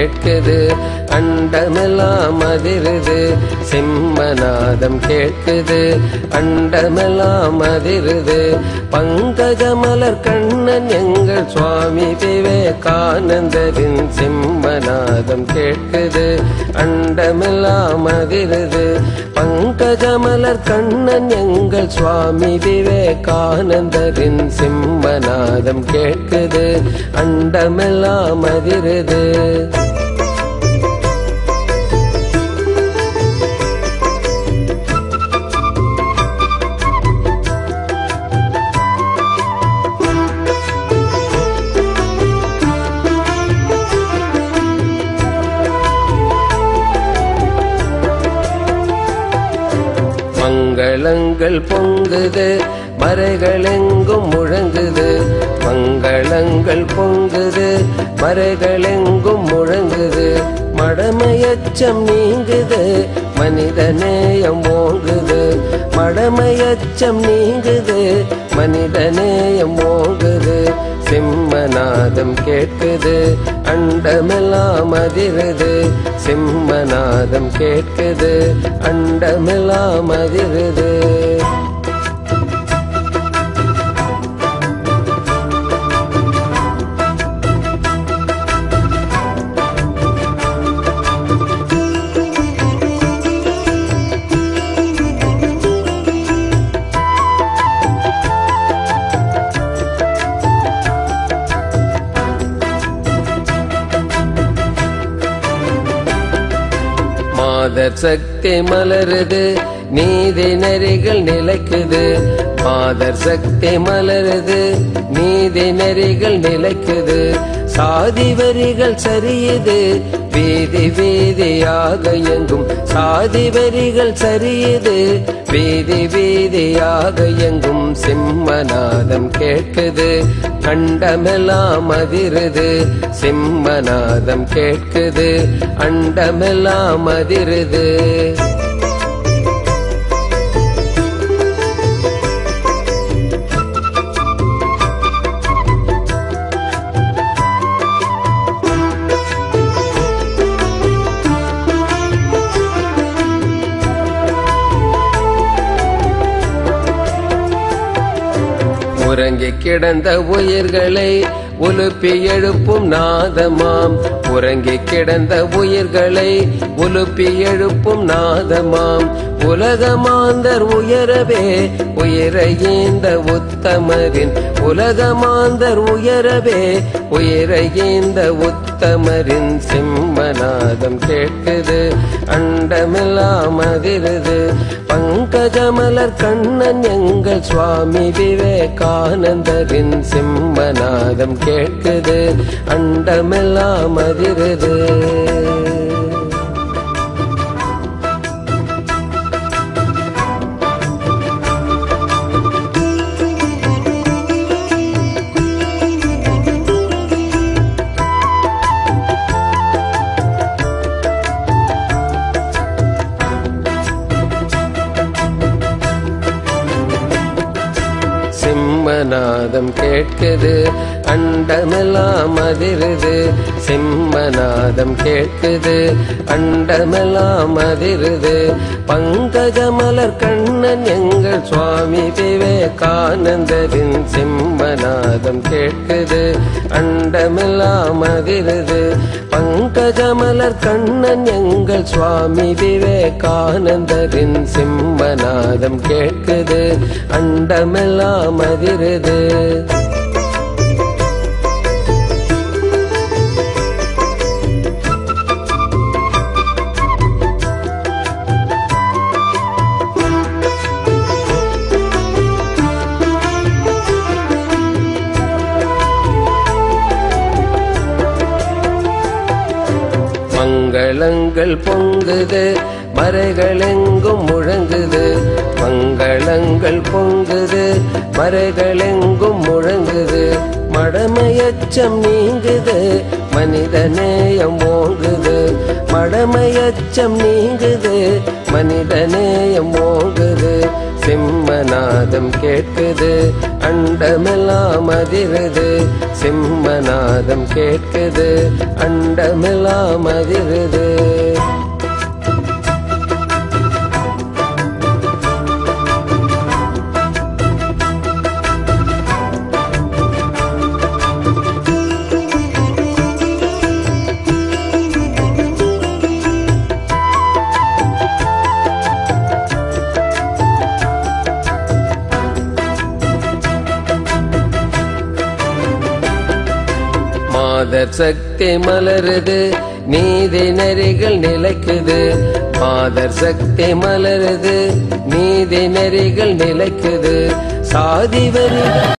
கேட்குது அண்டமெல்லாம் அதிருது சிம்மநாதம் கேட்குது அண்டமெல்லாம் அதிருது பங்கஜமலர் கண்ணன் எங்கள் சுவாமி விவேகானந்தரின் சிம்மநாதம் கேட்குது அண்டமெல்லாம் அதிருது பங்கஜமலர் கண்ணன் எங்கள் சுவாமி விவேகானந்தரின் சிம்மநாதம் கேட்குது அண்டமெல்லாம் அதிருது மங்களங்கள் பொங்குது மறைகள் எங்கும் முழங்குது மங்களங்கள் பொங்குது மறைகள் எங்கும் முழங்குது மடமையச்சம் நீங்குது மனித நேயம் ஓங்குது மடமையச்சம் நீங்குது மனித நேயம் ஓங்குது சிம்மநாதம் கேட்குது அண்டமெல்லாம் அதிருது சிம்மநாதம் கேட்குது அண்டமெல்லாம் அதிருது மாதர் சக்தி மலருது நீதி நெறிகள் நிலைக்குது மாதர் சக்தி மலருது நீதி நெறிகள் நிலைக்குது சாதி வரிகள் சரியுது வீதி வீதியாக எங்கும் சாதி வரிகள் சரியுது வீதி வீதியாக எங்கும் சிம்மநாதம் கேட்குது அண்டமெல்லாம் அதிருது சிம்மநாதம் கேட்குது அண்டமெல்லாம் அதிருது உறங்கி கிடந்த உயிர்களை உலுப்பி எழுப்பும் நாதமாம் உறங்கி கிடந்த உயிர்களை உலுப்பி எழுப்பும் நாதமாம் உலகமாந்தர் உயரவே உயர இந்த உத்தமரின் உலகமாந்தர் உயரவே உயர இந்த உத்தமரின் சிம்மநாதம் கேட்குது அண்டமெல்லாம் அதிருது பங்கஜமலர் கண்ணன் எங்கள் சுவாமி விவேகானந்தரின் சிம்மநாதம் கேட்குது அண்டமெல்லாம் அதிருது சிம்மநாதம் கேட்குது அண்டமெல்லாம் அதிருது சிம்மநாதம் கேட்குது அண்டமெல்லாம் அதிருது பங்கஜமலர் கண்ணன் எங்கள் சுவாமி விவேகானந்தரின் சிம்மநாதம் கேட்குது அண்டமெல்லாம் அதிருது பங்கஜமலர் கண்ணன் எங்கள் சுவாமி விவேகானந்தரின் சிம்மநாதம் கேட்குது அண்டமெல்லாம் அதிருது மங்களங்கள் பொங்குது மறைகள் எங்கும் முழங்குது மங்களங்கள் பொங்குது மறைகள் எங்கும் முழங்குது மடமையச்சம் நீங்குது மனித நேயம் ஓங்குது மடமையச்சம் நீங்குது மனித நேயம் ஓங்குது சிம்மநாதம் கேட்குது அண்டமெல்லாம் அதிருது சிம்மநாதம் கேட்குது அண்டமெல்லாம் அதிருது மாதர் சக்தி மலருது நீதி நெறிகள் நிலைக்குது மாதர் சக்தி மலருது நீதி நெறிகள் நிலைக்குது சாதி வரி